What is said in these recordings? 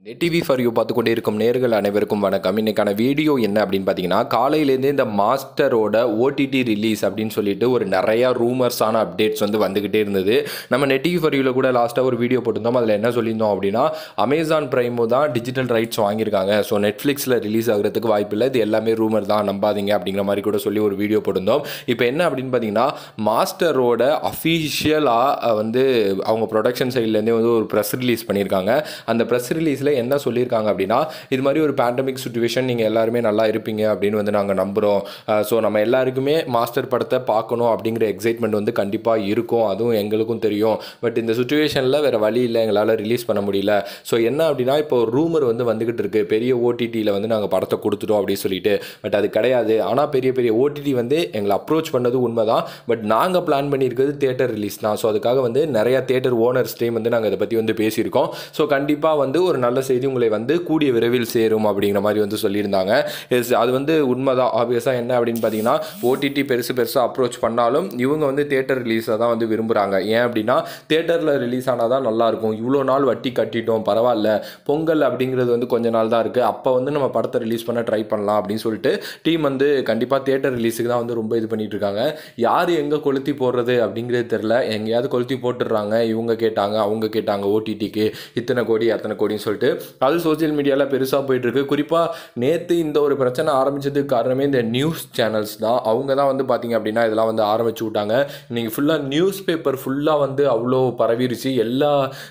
TV for you பார்த்து கொண்டே இருக்கும் நேர்கள் அனைவருக்கும் வணக்கம் இன்னைக்கான வீடியோ என்ன அப்படின்னு பார்த்தீங்கன்னா காலையிலேருந்து இந்த மாஸ்டரோட ஓடிடி ரிலீஸ் அப்படின்னு சொல்லிட்டு ஒரு நிறையா ரூமர்ஸான அப்டேட்ஸ் வந்து வந்துக்கிட்டே இருந்தது நம்ம நெட்டிவி ஃபார் யூவில் கூட லாஸ்ட்டாக ஒரு வீடியோ போட்டிருந்தோம் அதில் என்ன சொல்லியிருந்தோம் அப்படின்னா அமேசான் பிரைமோ தான் டிஜிட்டல் ரைட்ஸ் வாங்கியிருக்காங்க ஸோ நெட்ஃப்ளிக்ஸில் ரிலீஸ் ஆகிறதுக்கு வாய்ப்பு இல்லை இது எல்லாமே ரூமர் தான் நம்பாதீங்க அப்படிங்கிற மாதிரி கூட சொல்லி ஒரு வீடியோ போட்டிருந்தோம் இப்போ என்ன அப்படின்னு பார்த்தீங்கன்னா மாஸ்டரோட அஃபீஷியலாக வந்து அவங்க ப்ரொடக்ஷன் சைட்லேருந்தே வந்து ஒரு ப்ரெஸ் ரிலீஸ் பண்ணியிருக்காங்க அந்த ப்ரெஸ் ரிலீஸில் என்ன சொல்லியிருக்காங்க அப்படின்னா இது மாதிரி ஒரு பேண்டமிக் சுச்சுவேஷன் நீங்கள் எல்லாருமே நல்லா இருப்பீங்க அப்படின்னு வந்து நாங்கள் நம்புகிறோம் ஸோ நம்ம எல்லாருக்குமே மாஸ்டர் படத்தை பார்க்கணும் அப்படிங்கிற எக்ஸைட்மெண்ட் வந்து கண்டிப்பாக இருக்கும் அதுவும் எங்களுக்கும் தெரியும் பட் இந்த சுச்சுவேஷனில் வேறு வழி இல்லை எங்களால் ரிலீஸ் பண்ண முடியல ஸோ என்ன அப்படின்னா இப்போ ரூமர் வந்து வந்துக்கிட்டு இருக்கு பெரிய ஓடிடியில் வந்து நாங்கள் படத்தை கொடுத்துட்டோம் அப்படின்னு சொல்லிட்டு பட் அது கிடையாது ஆனால் பெரிய பெரிய ஓடிடி வந்து எங்களை அப்ரோச் பண்ணது உண்மைதான் பட் நாங்கள் பிளான் பண்ணியிருக்கிறது தேட்டர் ரிலீஸ் தான் ஸோ அதுக்காக வந்து நிறையா தேட்டர் ஓனர்ஸ்டையும் வந்து நாங்கள் இதை பற்றி வந்து பேசியிருக்கோம் ஸோ கண்டிப்பாக வந்து ஒரு நல்ல செய்தி உங்களை வந்து கூடிய விரைவில் சேரும் அப்படிங்கிற மாதிரி வந்து சொல்லியிருந்தாங்க Yes, அது வந்து உண்மைதான் ஆப்வியஸாக என்ன அப்படின்னு பார்த்தீங்கன்னா ஓடிடி பெருசு பெருசாக அப்ரோச் பண்ணாலும் இவங்க வந்து தேட்டர் ரிலீஸை தான் வந்து விரும்புகிறாங்க ஏன் அப்படின்னா தேட்டரில் ரிலீஸ் ஆனால் தான் நல்லாயிருக்கும் இவ்வளோ நாள் வட்டி கட்டிட்டோம் பரவாயில்ல பொங்கல் அப்படிங்கிறது வந்து கொஞ்ச நாள் தான் இருக்குது அப்போ வந்து நம்ம படத்தை ரிலீஸ் பண்ண ட்ரை பண்ணலாம் அப்படின்னு சொல்லிட்டு டீம் வந்து கண்டிப்பாக தேட்டர் ரிலீஸுக்கு தான் வந்து ரொம்ப இது பண்ணிட்டு இருக்காங்க யார் எங்கே கொளுத்தி போடுறது அப்படிங்கிறது தெரில எங்கேயாவது கொளுத்தி போட்டுடுறாங்க இவங்க கேட்டாங்க அவங்க கேட்டாங்க ஓடிடிக்கு இத்தனை கோடி அத்தனை கோடின்னு சொல்லிட்டு அது சோஷியல் மீடியாவில் பெருசாக போயிட்டுருக்கு குறிப்பாக நேற்று இந்த ஒரு பிரச்சனை ஆரம்பிச்சதுக்கு காரணமே இந்த நியூஸ் சேனல்ஸ் தான் அவங்க தான் வந்து பார்த்தீங்க அப்படின்னா இதெல்லாம் வந்து ஆரம்பிச்சு விட்டாங்க இன்றைக்கி ஃபுல்லாக நியூஸ் பேப்பர் ஃபுல்லாக வந்து அவ்வளோ பரவிருச்சு எல்லா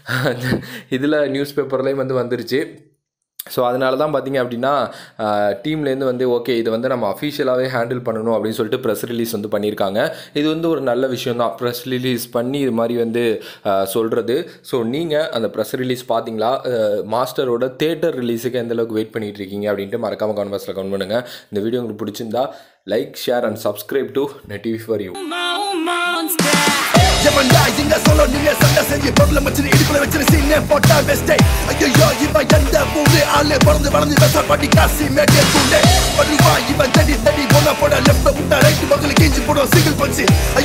இதில் நியூஸ் பேப்பர்லேயும் வந்து வந்துருச்சு ஸோ அதனால தான் பார்த்தீங்க அப்படின்னா டீம்லேருந்து வந்து ஓகே இது வந்து நம்ம அஃபிஷியலாகவே ஹேண்டில் பண்ணணும் அப்படின்னு சொல்லிட்டு ப்ரெஸ் ரிலீஸ் வந்து பண்ணியிருக்காங்க இது வந்து ஒரு நல்ல விஷயம் தான் ப்ரெஸ் ரிலீஸ் பண்ணி இது மாதிரி வந்து சொல்கிறது ஸோ நீங்கள் அந்த ப்ரெஸ் ரிலீஸ் பார்த்தீங்களா மாஸ்டரோட தேட்டர் ரிலீஸுக்கு எந்த அளவுக்கு வெயிட் பண்ணிட்டு இருக்கீங்க அப்படின்ட்டு மறக்காமல் கான்வர்ஸில் கமெண்ட் பண்ணுங்கள் இந்த வீடியோ உங்களுக்கு பிடிச்சிருந்தா like share and subscribe to Net TV for you எவன்டா இங்க சொல்ல நீங்க சண்டை செஞ்சு பொருளை வச்சு இடுப்புல வச்சு சீனே போட்டா பெஸ்டே ஐயோ இவன் எந்த ஊரு ஆளு பிறந்து வளர்ந்து பேச பாட்டி காசி மேட்டே தூண்டே வருவா இவன் தடி தடி போன போட லெஃப்ட் விட்டா ரைட் பக்கத்துல கிஞ்சி போடும் சிங்கிள் பஞ்சு